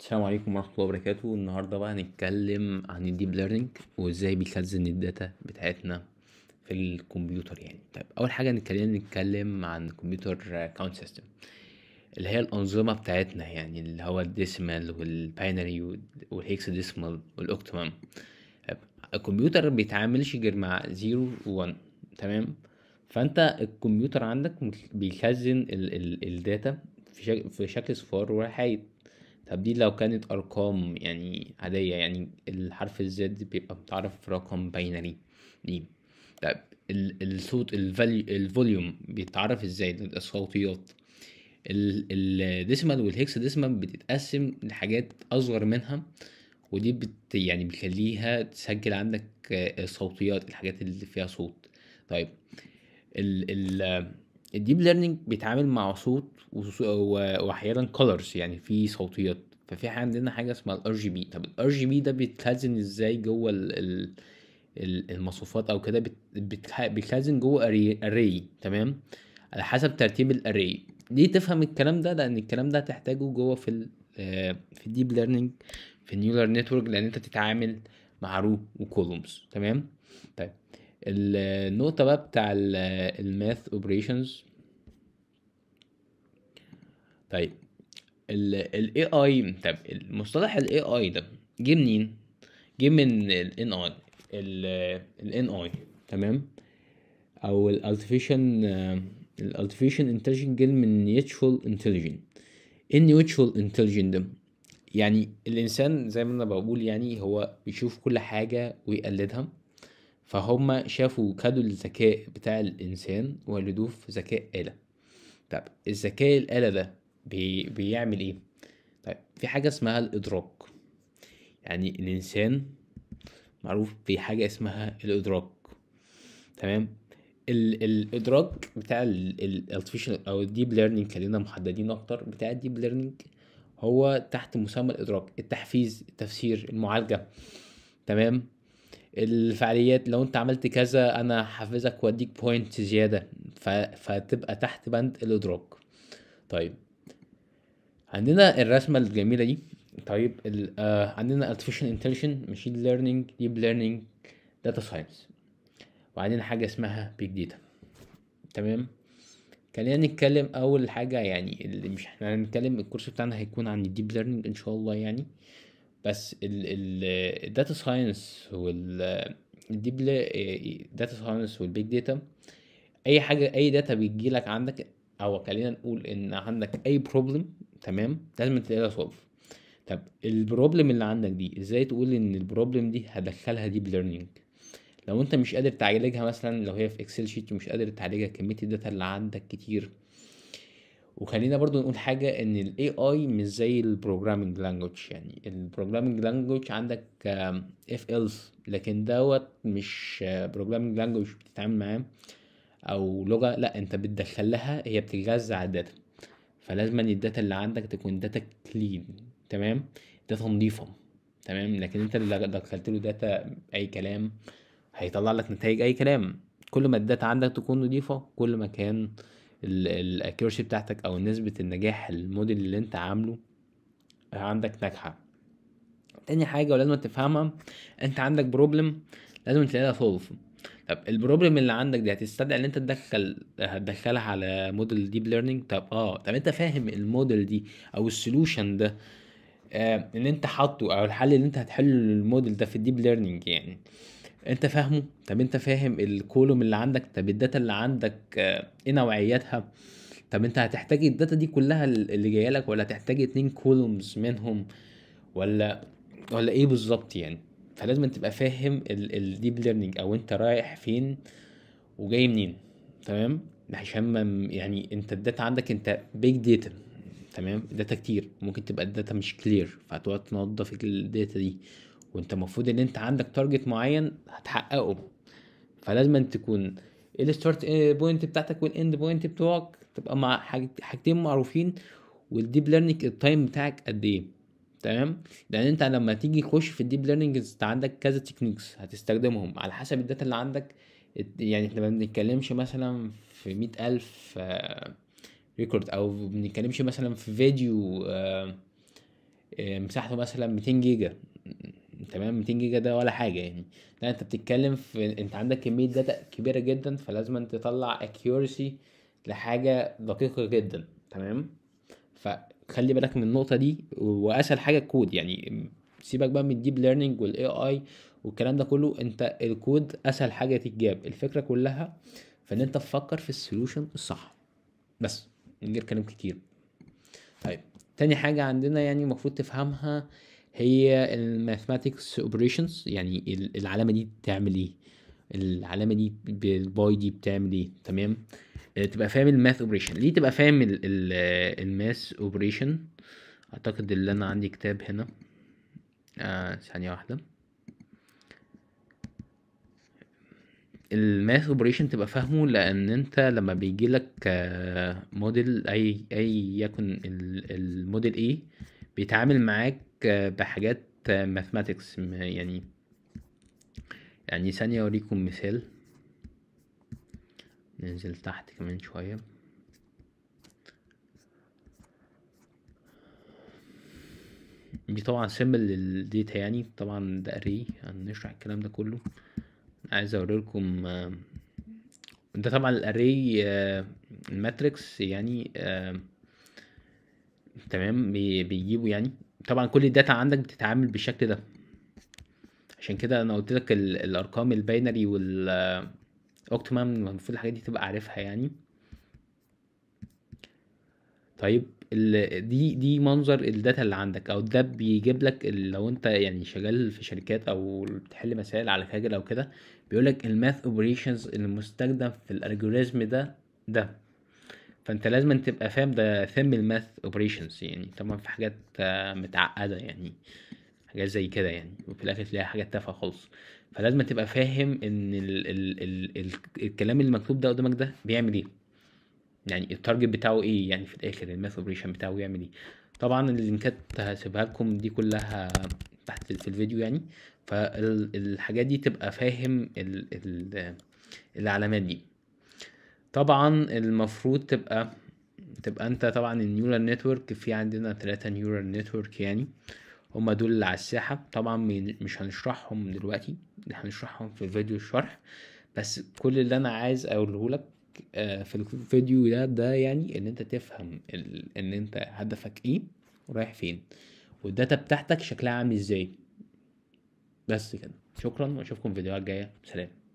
السلام عليكم ورحمة الله وبركاته النهاردة بقى هنتكلم عن الديب ليرنينج وازاي بيخزن الداتا بتاعتنا في الكمبيوتر يعني طيب أول حاجة نتكلم نتكلم عن كمبيوتر كاونت سيستم اللي هي الأنظمة بتاعتنا يعني اللي هو الديسيمال والباينري والهيكس ديسيمال والأوكتومام طيب، الكمبيوتر بيتعاملش غير مع زيرو وان تمام فانت الكمبيوتر عندك بيخزن ال ال الداتا في, شك في شكل صفار وحايد طب دي لو كانت ارقام يعني عاديه يعني الحرف الزد بيبقى متعرف رقم باينري دي طب ال- الصوت الفوليوم بيتعرف ازاي الصوتيات الديسيمال والهيكس ديسيمال بتتقسم لحاجات اصغر منها ودي بت يعني بيخليها تسجل عندك الصوتيات الحاجات اللي فيها صوت طيب ال ال الديب ليرنينج بيتعامل مع صوت وصو- و- واحيانا كولرز يعني في صوتيات ففي حاجه عندنا حاجه اسمها الار جي بي طب الار جي بي ده بيتخزن ازاي جوه ال ال ال- المصفوفات او كده بت- بتخ- بيتخزن جوه اري تمام على حسب ترتيب الاري ليه تفهم الكلام ده لان الكلام ده هتحتاجه جوه في ال آه، في الديب ليرنينج في النيورال نتورك لان انت تتعامل مع رو وكولومز تمام طيب النقطة بقى بتاع الماث اوبريشنز طيب ال AI طب المصطلح ال AI ده جه منين؟ جه من ال NI ال ال NI تمام او ال artificial آه، ال artificial intelligence جه من mutual intelligence ايه mutual intelligence ده؟ يعني الانسان زي ما انا بقول يعني هو بيشوف كل حاجة ويقلدها فهم شافوا خدوا الذكاء بتاع الإنسان وولدوه في ذكاء آلة طب الذكاء الآلة ده بي بيعمل إيه؟ طيب في حاجة اسمها الإدراك يعني الإنسان معروف بحاجة اسمها الإدراك تمام ال الإدراك بتاع الارتفيشال أو الديب ليرنينج خلينا محددين أكتر بتاع الديب ليرنينج هو تحت مسمى الإدراك التحفيز التفسير المعالجة تمام الفعاليات لو انت عملت كذا انا هحفزك واديك بوينت زيادة ف... فتبقى تحت بند الادراك طيب عندنا الرسمة الجميلة دي طيب ال... آه عندنا artificial intelligence machine learning deep learning data science وعندنا حاجة اسمها big data تمام خلينا نتكلم اول حاجة يعني اللي مش احنا هنتكلم الكورس بتاعنا هيكون عن الديب ليرنينج ان شاء الله يعني بس الداتا ساينس وال الديب داتا ساينس والبيج داتا اي حاجه اي داتا بيجي لك عندك او خلينا نقول ان عندك اي بروبلم تمام لازم تلاقي لها سولف طب البروبلم اللي عندك دي ازاي تقول ان البروبلم دي هدخلها ديب ليرنينج لو انت مش قادر تعالجها مثلا لو هي في اكسل شيت ومش قادر تعالجها كميه الداتا اللي عندك كتير وخلينا برضو نقول حاجة ان ال AI مش زي ال programming language يعني ال programming language عندك آم، if else لكن دوت مش آه، programming language بتتعامل معاه او لغة لا انت بتدخل لها هي بتتغذى على الداتا فلازم ان الداتا اللي عندك تكون داتا كلين تمام داتا نظيفة تمام لكن انت اللي دخلت له داتا اي كلام هيطلع لك نتائج اي كلام كل ما الداتا عندك تكون نظيفة كل ما كان الاكيورسي بتاعتك او نسبة النجاح الموديل اللي انت عامله عندك ناجحة تاني حاجة ولازم تفهمها انت عندك بروبلم لازم تلاقي لها سولف طب البروبلم اللي عندك دي هتستدعي ان انت تدخل هتدخلها على موديل ديب ليرنينج طب اه طب انت فاهم الموديل دي او السولوشن ده آه ان انت حاطه او الحل اللي انت هتحله للموديل ده في الديب ليرنينج يعني انت فاهمه طب انت فاهم الكولوم اللي عندك طب الداتا اللي عندك آه، ايه نوعياتها طب انت هتحتاج الداتا دي كلها اللي جايه لك ولا هتحتاج اتنين كولومز منهم ولا ولا ايه بالظبط يعني فلازم تبقى فاهم الديب ليرنينج او انت رايح فين وجاي منين تمام عشان ما يعني انت الداتا عندك انت بيج داتا تمام داتا كتير ممكن تبقى الداتا مش كلير فهتقعد تنظف الداتا دي وانت المفروض ان انت عندك تارجت معين هتحققه فلازم أن تكون الستارت بوينت بتاعتك والاند بوينت بتوعك تبقى مع حاج- حاجتين معروفين والديب ليرنينج التايم بتاعك قد ايه تمام لان انت لما تيجي تخش في الديب ليرنينج انت عندك كذا تكنيكس هتستخدمهم على حسب الداتا اللي عندك ات- يعني احنا ما بنتكلمش مثلا في مئة الف ريكورد او ما بنتكلمش مثلا في فيديو آه، آه، مساحته مثلا 200 جيجا تمام 200 جيجا ده ولا حاجه يعني لا انت بتتكلم في انت عندك كميه داتا كبيره جدا فلازم أن تطلع accuracy لحاجه دقيقه جدا تمام فخلي بالك من النقطه دي واسهل حاجه الكود يعني سيبك بقى من الديب ليرنينج والاي اي والكلام ده كله انت الكود اسهل حاجه تتجاب الفكره كلها في ان انت تفكر في السولوشن الصح بس من غير كلام كتير طيب تاني حاجة عندنا يعني المفروض تفهمها هي الماثماتكس اوبريشنز يعني ال- العلامة دي بتعمل ايه العلامة دي بالباي دي بتعمل ايه تمام آه، تبقى فاهم الماث اوبريشن ليه تبقى فاهم الماث اوبريشن اعتقد اللي انا عندي كتاب هنا آه ثانية واحدة الماث اوبريشن تبقى فاهمه لان انت لما بيجي لك موديل اي اي يكن ال- الموديل ايه بيتعامل معاك آه، بحاجات ماثماتكس يعني يعني ثانية اوريكم مثال ننزل تحت كمان شوية دي طبعا سيمبل للديتا يعني طبعا ده اري هنشرح الكلام ده كله عايز اوريلكم آه، ده طبعا الاري الماتريكس يعني آه، تمام بي- بيجيبوا يعني طبعا كل الداتا عندك بتتعامل بالشكل ده عشان كده انا قلت لك ال- الارقام الباينري وال اوكتمام المفروض الحاجات دي تبقى عارفها يعني طيب ال... دي دي منظر الداتا اللي عندك او ده بيجيب لك ال- لو انت يعني شغال في شركات او بتحل مسائل على كاجل او كده بيقول لك الماث اوبريشنز المستخدم في الالجوريزم ده ده فانت لازم تبقى فاهم ده ثم الماث اوبريشنز يعني طبعا في حاجات آه، متعقده يعني حاجات زي كده يعني وفي الاخر تلاقي حاجات تافهه خالص فلازم تبقى فاهم ان ال ال ال ال الكلام اللي مكتوب ده قدامك ده بيعمل ايه يعني التارجت بتاعه ايه يعني في الاخر الماث اوبريشن بتاعه يعمل ايه طبعا اللينكات هسيبها لكم دي كلها تحت في الفيديو يعني فالحاجات دي تبقى فاهم ال ال العلامات دي طبعا المفروض تبقى تبقى انت طبعا النيورال نتورك في عندنا ثلاثة نيورال نتورك يعني هما دول اللي على الساحة طبعا من- مش هنشرحهم دلوقتي هنشرحهم في فيديو الشرح بس كل اللي انا عايز اقوله لك آه، في الفيديو ده ده يعني ان انت تفهم ال... ان انت هدفك ايه ورايح فين والداتا بتاعتك شكلها عامل ازاي بس كده شكرا واشوفكم في الفيديوهات الجايه سلام